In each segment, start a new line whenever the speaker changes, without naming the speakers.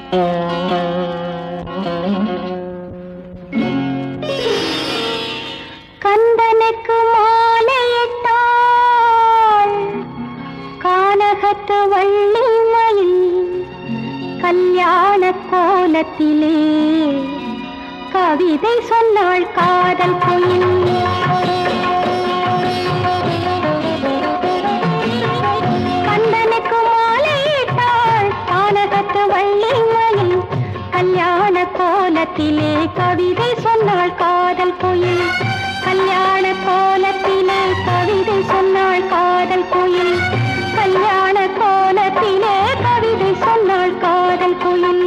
கந்தனுக்கு மாலையிட்டாள் கானகத்து வள்ளி மயில் கல்யாண கோலத்திலே கவிதை சொன்னாள் காதல் குயில் கந்தனுக்கு மாலையிட்டாள் கானகத்து வள்ளி மயில் கல்யாண கோலத்திலே கவிதை சொன்னாள் காதல் குயில் கல்யாண கோலத்திலே கவிதை சொன்னாள் காதல் குயில் கல்யாண கோலத்திலே கவிதை சொன்னாள் காதல் குயில்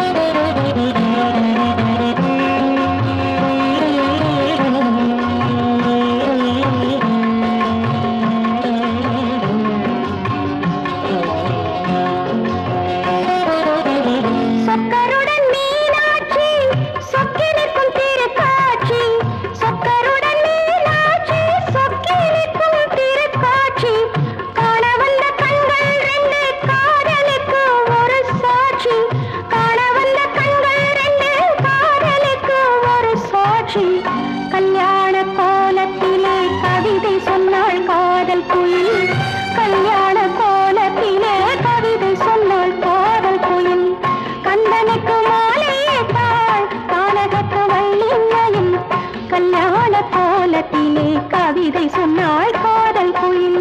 சொக்கருடன் மீனாட்சி சொக்கிருக்கும் திருக்காட்சி சொக்கருடன் மீனாட்சி சொக்கிருக்கும் திருக்காட்சி காண வந்த கண்கள் ரெண்டு காதலுக்கு ஒரு சாட்சி காண வந்த கண்கள் ரெண்டு காதலுக்கு ஒரு சாட்சி கல்யாண கோலத்திலே கவிதை சொன்னாள் காதல் குயில் கல்யாண கோலத்திலே கவிதை சொன்னாள் காதல் குயில் கந்தனுக்கு மாலையிட்டாள் கானகத்து வள்ளிமையில் கல்யாண கோலத்திலே கவிதை சொன்னாள் காதல் குயில்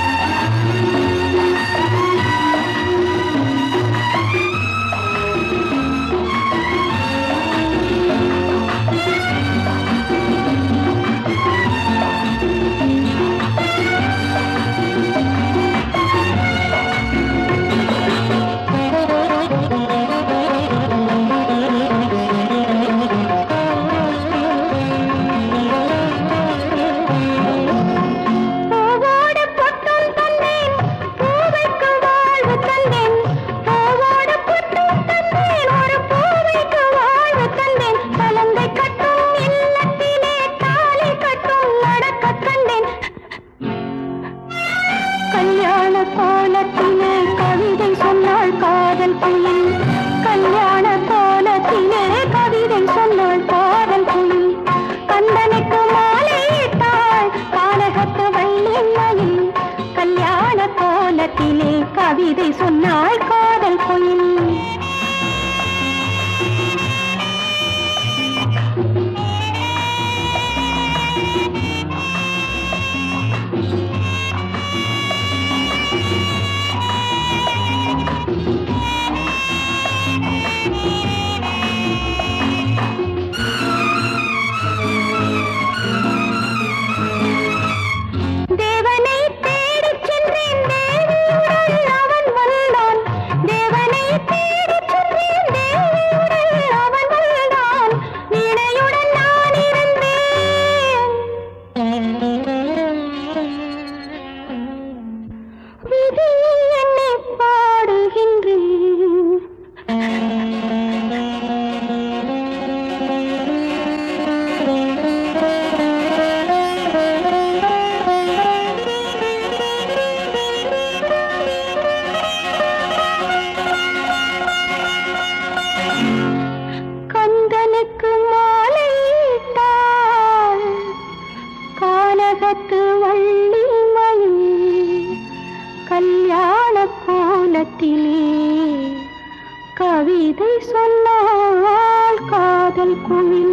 பூவோடு பொட்டும் தந்தேன் பூவைக்கு வாழ்வு தந்தேன் பூவோடு பொட்டும் தந்தேன் ஒரு பூவைக்கு வாழ்வு தந்தேன் கலந்தை கட்டும் இல்லத்திலே தாலி கட்டும் நடக்க கண்டேன் கல்யாண கோலத்திலே கவிதை சொன்னாள் காதல் குயில் கல்யாண கோலத்திலே கவிதை சொன்னாள் காதல் குயில் கந்தனுக்கு மாலையிட்டாள் கானகத்து வள்ளிமையில் கல்யாண கோலத்திலே கவிதை சொன்னாள் காதல் குயில் தேவனை தேடிச் சென்றேன் தேவியுடன் அவன் வந்தான் தேவனை தேடிச் சென்றேன் தேவியுடன் அவன் வந்தான் வீணையுடன் நான் இருந்தேன் விதி என்னை பாடுகின்றேன் கந்தனுக்கு மாலையிட்டாள் கானகத்து வள்ளி மயில் கல்யாண கோலத்திலே கவிதை சொன்னாள் காதல் குயில்